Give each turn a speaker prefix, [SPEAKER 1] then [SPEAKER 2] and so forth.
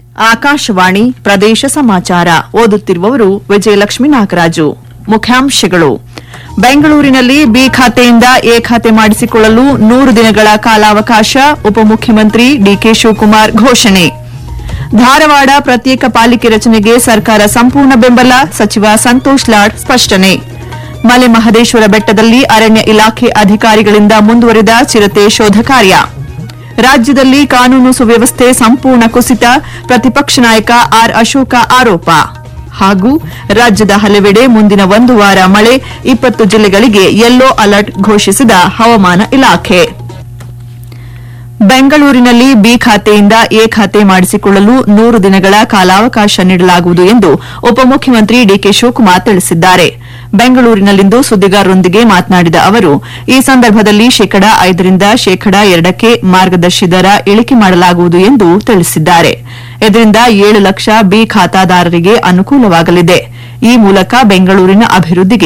[SPEAKER 1] ಆಕಾಶವಾಣಿ ಪ್ರದೇಶ ಸಮಾಚಾರ ಓದುತ್ತಿರುವವರು ವಿಜಯಲಕ್ಷ್ಮಿ ನಾಗರಾಜು ಮುಖ್ಯಾಂಶಗಳು ಬೆಂಗಳೂರಿನಲ್ಲಿ ಬಿ ಖಾತೆಯಿಂದ ಎ ಖಾತೆ ಮಾಡಿಸಿಕೊಳ್ಳಲು ನೂರು ದಿನಗಳ ಕಾಲಾವಕಾಶ ಉಪಮುಖ್ಯಮಂತ್ರಿ ಡಿಕೆ ಶಿವಕುಮಾರ್ ಘೋಷಣೆ ಧಾರವಾಡ ಪ್ರತ್ಯೇಕ ಪಾಲಿಕೆ ರಚನೆಗೆ ಸರ್ಕಾರ ಸಂಪೂರ್ಣ ಬೆಂಬಲ ಸಚಿವ ಸಂತೋಷ್ ಲಾಡ್ ಸ್ಪಷ್ಟನೆ ಮಲೆ ಮಹದೇಶ್ವರ ಬೆಟ್ಟದಲ್ಲಿ ಅರಣ್ಯ ಇಲಾಖೆ ಅಧಿಕಾರಿಗಳಿಂದ ಮುಂದುವರಿದ ಚಿರತೆ ಶೋಧ ಕಾರ್ಯ ರಾಜ್ಯದಲ್ಲಿ ಕಾನೂನು ಸುವ್ಯವಸ್ಥೆ ಸಂಪೂರ್ಣ ಕುಸಿತ ಪ್ರತಿಪಕ್ಷ ನಾಯಕ ಆರ್ ಅಶೋಕ ಆರೋಪ ಹಾಗೂ ರಾಜ್ಯದ ಹಲವೆಡೆ ಮುಂದಿನ ಒಂದು ವಾರ ಮಳೆ ಇಪ್ಪತ್ತು ಜಿಲ್ಲೆಗಳಿಗೆ ಯೆಲ್ಲೋ ಅಲರ್ಟ್ ಘೋಷಿಸಿದ ಹವಾಮಾನ ಇಲಾಖೆ ಬೆಂಗಳೂರಿನಲ್ಲಿ ಬಿ ಖಾತೆಯಿಂದ ಎ ಖಾತೆ ಮಾಡಿಸಿಕೊಳ್ಳಲು ನೂರು ದಿನಗಳ ಕಾಲಾವಕಾಶ ನೀಡಲಾಗುವುದು ಎಂದು ಉಪಮುಖ್ಯಮಂತ್ರಿ ಡಿಕೆ ಶಿವಕುಮಾರ್ ತಿಳಿಸಿದ್ದಾರೆ ಬೆಂಗಳೂರಿನಲ್ಲಿಂದು ಸುದ್ದಿಗಾರರೊಂದಿಗೆ ಮಾತನಾಡಿದ ಅವರು ಈ ಸಂದರ್ಭದಲ್ಲಿ ಶೇಕಡಾ ಐದರಿಂದ ಶೇಕಡಾ ಎರಡಕ್ಕೆ ಮಾರ್ಗದರ್ಶಿ ದರ ಇಳಿಕೆ ಮಾಡಲಾಗುವುದು ಎಂದು ತಿಳಿಸಿದ್ದಾರೆ ಇದರಿಂದ ಏಳು ಲಕ್ಷ ಬಿ ಖಾತಾದಾರರಿಗೆ ಅನುಕೂಲವಾಗಲಿದೆ ಈ ಮೂಲಕ ಬೆಂಗಳೂರಿನ ಅಭಿವೃದ್ಧಿಗೆ